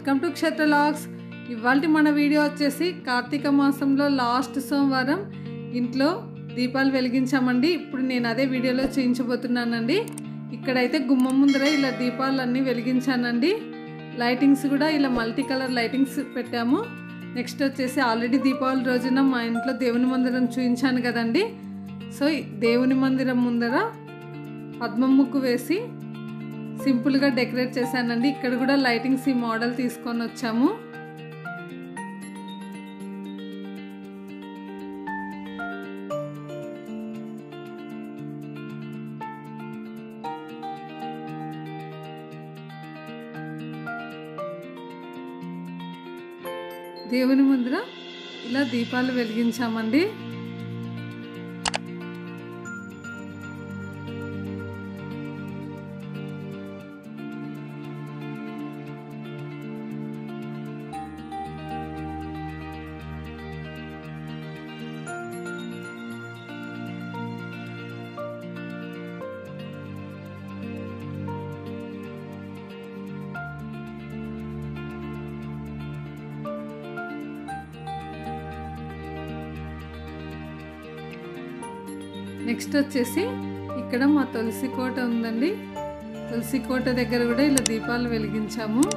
welcome to క్షేత్ర logs ఇవాళ మన వీడియో వచ్చేసి కార్తీక మాసంలో లాస్ట్ సోమవారం ఇంట్లో దీపాలు వెలిగించామండి ఇప్పుడు నేను అదే వీడియోలో చేయించబోతున్నానండి ఇక్కడైతే గుమ్మం ముందర ఇలా దీపాలు అన్నీ వెలిగించానండి లైటింగ్స్ కూడా ఇలా మల్టీ కలర్ లైటింగ్స్ పెట్టాము నెక్స్ట్ వచ్చేసి ఆల్రెడీ దీపావళి రోజున మా ఇంట్లో దేవుని మందిరం చూపించాను కదండి సో ఈ దేవుని మందిరం ముందర పద్మం ముగ్గు వేసి సింపుల్గా డెకరేట్ చేశానండి ఇక్కడ కూడా లైటింగ్స్ ఈ మోడల్ తీసుకొని వచ్చాము దేవుని ముందర ఇలా దీపాలు వెలిగించామండి నెక్స్ట్ వచ్చేసి ఇక్కడ మా తులసి కోట ఉందండి తులసి కోట దగ్గర కూడా ఇలా దీపాలు వెలిగించాము